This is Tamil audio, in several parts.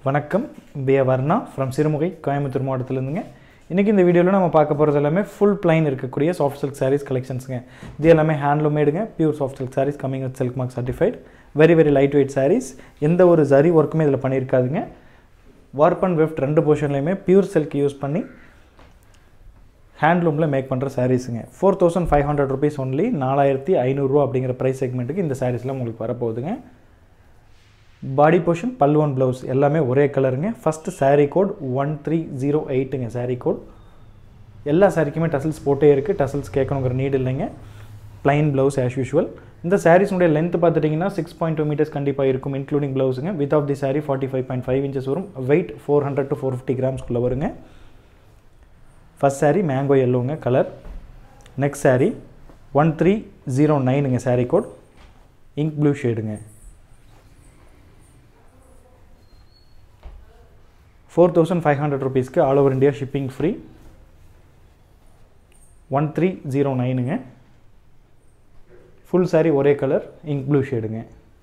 வணக்கம் பி வர்ணா ஃப்ரம் சிறுமுகை கோயம்புத்தூர் மாவட்டத்திலேருந்துங்க இன்றைக்கி இந்த வீடியோவில் நம்ம பார்க்க போகிறது எல்லாமே ஃபுல் பிளைன் இருக்கக்கூடிய சாஃப்ட் சில்க் சாரீஸ் கலெக்ஷன்ஸுங்க இது எல்லாமே ஹேண்ட்லூம் மேடுங்க pure soft silk sarees coming with silk mark certified very very light weight sarees எந்த ஒரு ஜரி ஒர்க்குமே இதில் பண்ணியிருக்காதுங்க வார்ப் அண்ட் வெஃப்ட் ரெண்டு போர்ஷன்லையுமே பியூர் சில்க் யூஸ் பண்ணி ஹேண்ட்லூமில் மேக் பண்ணுற சாரீஸுங்க four thousand five hundred rupees only நாலாயிரத்தி ஐநூறுரூவா அப்படிங்கிற ப்ரைஸ் செக்மெண்ட்டுக்கு இந்த சாரீஸ்லாம் உங்களுக்கு வரப்போகுதுங்க பாடி போர்ஷன் பல்லுவன் ப்ளவுஸ் எல்லாமே ஒரே கலருங்க first saree code one three zero எயிட்டுங்க saree கோட் எல்லா சாரிக்குமே டசல்ஸ் போட்டே இருக்குது டசல்ஸ் கேட்கணுங்கிற நீட் இல்லைங்க plain ப்ளவுஸ் ஆஸ் யூஷுவல் இந்த சாரீஸ்னுடைய லென்த் பார்த்துட்டிங்கன்னா சிக்ஸ் பாயிண்ட் டூ மீட்டர்ஸ் கண்டிப்பாக இருக்கும் இன்க்ளூடிங் ப்ளவுஸுங்க with of the saree forty five point five inches வரும் weight four hundred to four fifty கிராம்ஸ்க்குள்ளே வருங்க ஃபஸ்ட் saree மேங்கோ எல்லோங்க colour next saree one three zero நைனுங்க saree கோட் இங்க் ப்ளூ ஷேடுங்க ஃபோர் தௌசண்ட் ஃபைவ் ஹண்ட்ரட் ருபீஸ்க்கு all over India shipping free one three zero நைனுங்க ஃபுல் saree ஒரே கலர் இங்க் ப்ளூ ஷேடுங்க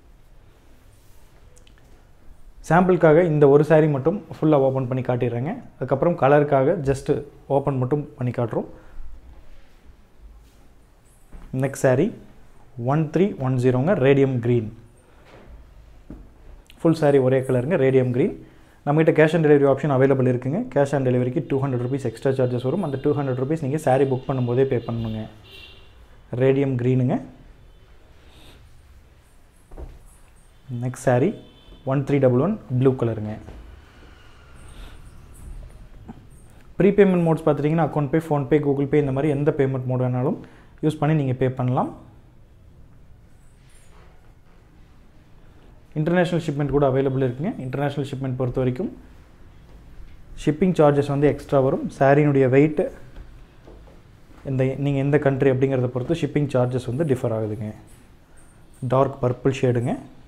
சாம்பிளுக்காக இந்த ஒரு saree மட்டும் ஃபுல்லாக ஓப்பன் பண்ணி காட்டிடுறேங்க அதுக்கப்புறம் கலருக்காக ஜஸ்ட்டு ஓப்பன் மட்டும் பண்ணி காட்டுறோம் next saree one three one ஜீரோங்க ரேடியம் க்ரீன் ஃபுல் saree ஒரே கலருங்க ரேடியம் க்ரீன் நம்மகிட்ட cash on delivery option available இருக்குங்க கேஷ் ஆன் டெலிவரிக்கு two hundred rupees extra charges வரும் அந்த டூ ஹண்ட்ரட் ருபீஸ் நீங்கள் saree புக் பண்ணும்போதே பே பண்ணணுங்க ரேடியம் க்ரீனுங்க next saree one three double one blue கலருங்க ப்ரீபேமெண்ட் மோட்ஸ் பார்த்துட்டிங்கன்னா account pay PhonePe Google pay இந்த மாதிரி எந்த பேமெண்ட் மோட் வேணாலும் யூஸ் பண்ணி நீங்கள் பே பண்ணலாம் இன்டர்நேஷ்னல் ஷிப்மெண்ட் கூட அவைலபிள் இருக்குங்க இன்டர்நேஷ்னல் ஷிப்மெண்ட் பொறுத்த வரைக்கும் ஷிப்பிங் சார்ஜஸ் வந்து எக்ஸ்ட்ரா வரும் சாரியினுடைய வெயிட்டு இந்த நீங்கள் எந்த கண்ட்ரி அப்படிங்கிறத பொறுத்து ஷிப்பிங் சார்ஜஸ் வந்து டிஃபர் ஆகுதுங்க டார்க் பர்பிள் ஷேடுங்க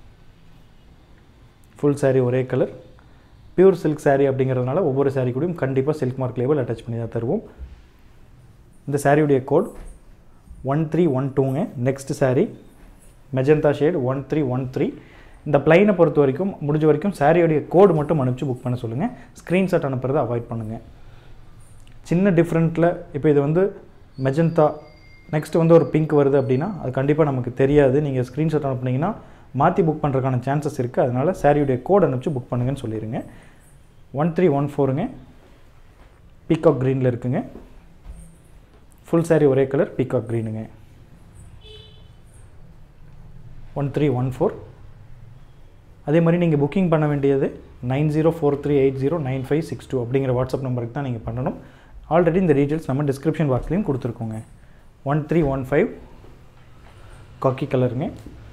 ஃபுல் saree ஒரே கலர் பியூர் சில்க் saree அப்படிங்கிறதுனால ஒவ்வொரு saree கூடயும் கண்டிப்பாக சில்க் மார்க் லேபிள் அட்டாச் பண்ணி தான் தருவோம் இந்த சாரியுடைய கோட் ஒன் த்ரீ ஒன் டூங்க next saree magenta shade one three one three இந்த பிளைனை பொறுத்த வரைக்கும் முடிஞ்ச வரைக்கும் சாரியோடைய கோடு மட்டும் அனுப்பிச்சு புக் பண்ண சொல்லுங்கள் ஸ்க்ரீன்ஷாட் அனுப்புறதை அவாய்ட் பண்ணுங்கள் சின்ன டிஃப்ரெண்ட்டில் இப்போ இது வந்து மெஜந்தா நெக்ஸ்ட் வந்து ஒரு பிங்க் வருது அப்படின்னா அது கண்டிப்பாக நமக்கு தெரியாது நீங்கள் ஸ்க்ரீன்ஷாட் அனுப்புனீங்கன்னா மாற்றி புக் பண்ணுறதுக்கான சான்சஸ் இருக்குது அதனால் சாரியுடைய கோட் அனுப்பிச்சு புக் பண்ணுங்கன்னு சொல்லிடுங்க ஒன் த்ரீ ஒன் ஃபோருங்க பீகாக் க்ரீனில் இருக்குங்க ஃபுல் saree ஒரே கலர் பீகாக் க்ரீனுங்க ஒன் த்ரீ ஒன் ஃபோர் அதே மாதிரி நீங்கள் புக்கிங் பண்ண வேண்டியது nine zero four three eight zero nine five six two அப்படிங்கிற வாட்ஸ்அப் நம்பருக்கு தான் நீங்கள் பண்ணணும் ஆல்ரெடி இந்த டீட்டெயில்ஸ் நம்ம டிஸ்கிரிப்ஷன் பாக்ஸ்லேயும் கொடுத்துருக்கோங்க one three one five khaki கலருங்க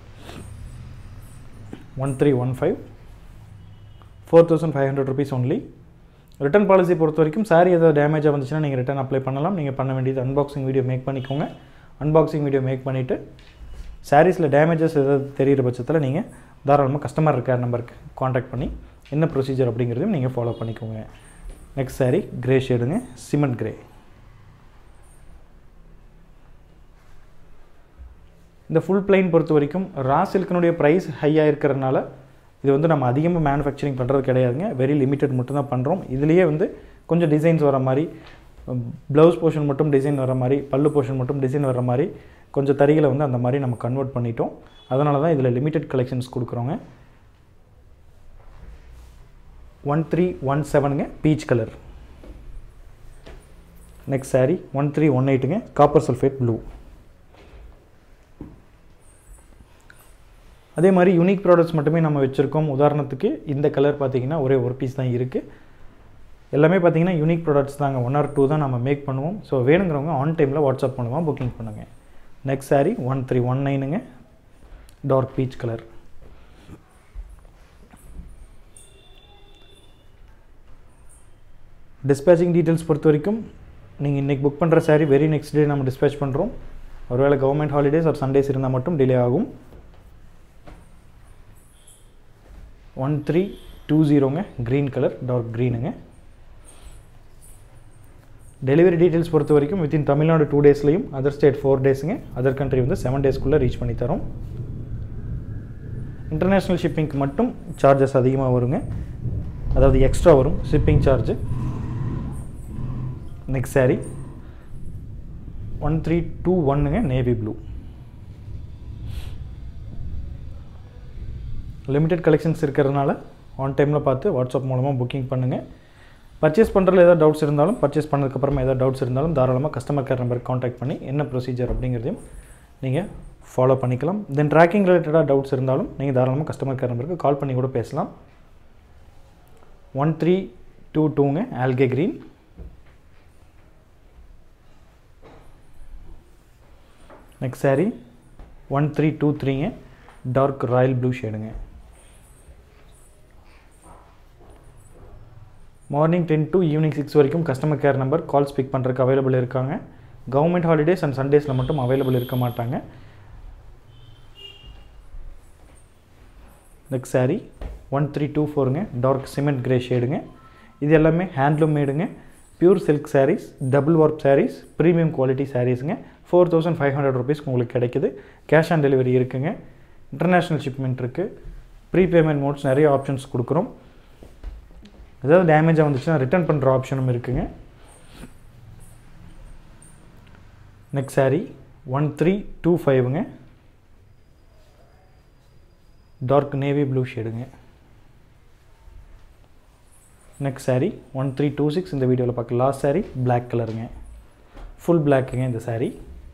one three one five four thousand five hundred rupees only return policy பொறுத்த வரைக்கும் சாரி ஏதாவது டேமேஜாக வந்துச்சுன்னா நீங்கள் ரிட்டர்ன் அப்ளை பண்ணலாம் நீங்கள் பண்ண வேண்டியது அன்பாக்சிங் வீடியோ மேக் பண்ணிக்கோங்க அன்பாக்சிங் வீடியோ மேக் பண்ணிவிட்டு சாரீஸில் டேமேஜஸ் ஏதாவது தெரிகிற பட்சத்தில் நீங்கள் தாராளமாக கஸ்டமர் கேர் நம்பருக்கு காண்டாக்ட் பண்ணி என்ன ப்ரொசீஜர் அப்படிங்கிறதையும் நீங்கள் ஃபாலோ பண்ணிக்கோங்க நெக்ஸ்ட் saree கிரே ஷேடுங்க சிமெண்ட் கிரே இந்த ஃபுல் பிளைன் பொறுத்த வரைக்கும் ரா சில்கினுடைய ப்ரைஸ் ஹையாக இருக்கிறதுனால இது வந்து நம்ம அதிகமாக மேனுஃபேக்சரிங் பண்ணுறது கிடையாதுங்க வெரி லிமிட்டட் மட்டும் தான் பண்ணுறோம் இதுலேயே வந்து கொஞ்சம் டிசைன்ஸ் வர மாதிரி ப்ளவுஸ் போர்ஷன் மட்டும் டிசைன் வர மாதிரி பல்லு போர்ஷன் மட்டும் டிசைன் வர மாதிரி கொஞ்சம் தறிகளை வந்து அந்த மாதிரி நம்ம கன்வெர்ட் பண்ணிட்டோம் அதனால தான் இதில் லிமிட்டட் கலெக்ஷன்ஸ் கொடுக்குறோங்க ஒன் த்ரீ ஒன் செவனுங்க peach colour next saree one three one எயிட்டுங்க காப்பர் சல்ஃபேட் ப்ளூ அதே மாதிரி யூனிக் ப்ராடக்ட்ஸ் மட்டுமே நம்ம வச்சுருக்கோம் உதாரணத்துக்கு இந்த கலர் பார்த்தீங்கன்னா ஒரே ஒரு பீஸ் தான் இருக்குது எல்லாமே பார்த்தீங்கன்னா யூனிக் ப்ராடக்ட்ஸ் தாங்க ஒன் ஆர் டூ தான் நம்ம மேக் பண்ணுவோம் ஸோ வேணுங்கிறவங்க ஆன் டைமில் வாட்ஸ்அப் பண்ணுவோம் புக்கிங் பண்ணுங்கள் next saree one three one நைனுங்க dark peach colour dispatching details பொறுத்த வரைக்கும் நீங்கள் இன்றைக்கி புக் பண்ணுற saree வெரி நெக்ஸ்ட் டே நம்ம டிஸ்பேச் பண்ணுறோம் ஒருவேளை கவர்மெண்ட் ஹாலிடேஸ் ஒரு சண்டேஸ் இருந்தால் மட்டும் டிலே ஆகும் ஒன் த்ரீ டூ ஜீரோங்க க்ரீன் கலர் டார்க் க்ரீனுங்க டெலிவரி டீட்டெயில்ஸ் பொறுத்த வரைக்கும் வித்தின் தமிழ்நாடு டூ டேஸ்லையும் அதர் ஸ்டேட் ஃபோர் டேஸுங்க அதர் கண்ட்ரி வந்து செவன் டேஸ்க்குள்ளே ரீச் பண்ணி தரோம் இன்டர்நேஷ்னல் ஷிப்பிங்க்கு மட்டும் சார்ஜஸ் அதிகமாக வருங்க அதாவது எக்ஸ்ட்ரா வரும் shipping charge next saree one three two ஒன்னுங்க நேவி ப்ளூ லிமிடெட் கலெக்ஷன்ஸ் இருக்கிறதுனால ஆன் டைமில் பார்த்து வாட்ஸ்அப் மூலமாக புக்கிங் பண்ணுங்கள் பர்ச்சேஸ் பண்ணுறதுல ஏதாவது டவுட்ஸ் இருந்தாலும் பர்ச்சேஸ் பண்ணதுக்கப்புறமா ஏதாவது டவுட்ஸ் இருந்தாலும் தாராளமாக கஸ்டமர் கேர் நம்பருக்கு காண்டாக்ட் பண்ணி என்ன ப்ரொசீஜர் அப்படிங்கிறதையும் நீங்கள் ஃபாலோ பண்ணிக்கலாம் தென் ட்ராக்கிங் ரிலேட்டடாக டவுட்ஸ் இருந்தாலும் நீங்கள் தாராளமாக கஸ்டமர் கேர் நம்பருக்கு கால் பண்ணி கூட பேசலாம் ஒன் த்ரீ டூ டூங்க algae green next saree one three two த்ரீங்க டார்க் ராயல் ப்ளூ ஷேடுங்க morning ten to evening six வரைக்கும் customer care number calls pick பண்ணுறதுக்கு அவைலபிள் இருக்காங்க கவர்மெண்ட் ஹாலிடேஸ் அண்ட் சண்டேஸில் மட்டும் அவைலபிள் இருக்க மாட்டாங்க next saree one three two ஃபோருங்க டார்க் சிமெண்ட் கிரே ஷேடுங்க இது எல்லாமே ஹேண்ட்லூம் மேடுங்க pure silk sarees double work sarees premium quality சாரீஸுங்க ஃபோர் தௌசண்ட் ஃபைவ் ஹண்ட்ரட் ருபீஸ்க்கு உங்களுக்கு கிடைக்குது கேஷ் ஆன் டெலிவரி இருக்குங்க இன்டர்நேஷ்னல் ஷிப்மெண்ட் இருக்குது ப்ரீபேமெண்ட் மோட்ஸ் நிறைய ஆப்ஷன்ஸ் கொடுக்குறோம் ஏதாவது டேமேஜாக வந்துச்சுன்னா ரிட்டர்ன் பண்ணுற ஆப்ஷனும் இருக்குங்க next saree one three two ஃபைவுங்க டார்க் நேவி ப்ளூ ஷேடுங்க next saree one three two six இந்த வீடியோவில் பார்க்க லாஸ்ட் saree Black கலருங்க ஃபுல் பிளாக்குங்க இந்த saree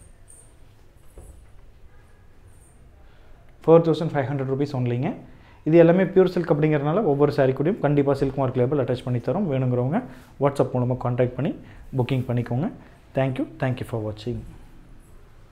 four thousand five hundred rupees ஒன்லிங்க இது எல்லாமே பியூர் சில்க் அப்படிங்கிறனால ஒவ்வொரு saree கூடயும் கண்டிப்பாக சில்க் மார்க் லேபிள் அட்டாச் பண்ணி தரோம் வேணுங்கிறவங்க வாட்ஸ்அப் மூலமாக காண்டாக்ட் பண்ணி புக்கிங் பண்ணிக்கோங்க தேங்க்யூ தேங்க்யூ ஃபார் வாட்சிங்